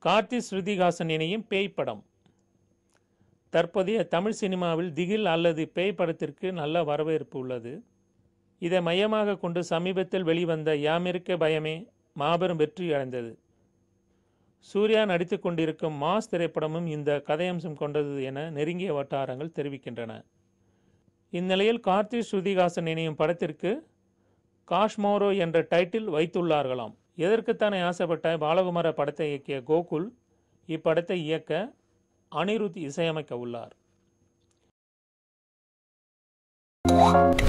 கார்த்தி ஸ்ருதிஹாசன் இணையும் பேய் படம் தற்போதைய தமிழ் சினிமாவில் திகில் அல்லது பேய் படத்திற்கு நல்ல வரவேற்பு உள்ளது இதை மையமாக கொண்டு சமீபத்தில் வெளிவந்த யாமிருக்க பயமே மாபெரும் வெற்றி அடைந்தது சூர்யா நடித்து கொண்டிருக்கும் மாஸ் திரைப்படமும் இந்த கதையம்சம் கொண்டது என நெருங்கிய வட்டாரங்கள் தெரிவிக்கின்றன இந்நிலையில் கார்த்தி ஸ்ருதிஹாசன் இணையும் படத்திற்கு காஷ்மோரோ என்ற டைட்டில் வைத்துள்ளார்களாம் எதற்குத்தானே ஆசைப்பட்ட பாலகுமார படத்தை இயக்கிய கோகுல் இப்படத்தை இயக்க அனிருத் இசையமைக்க உள்ளார்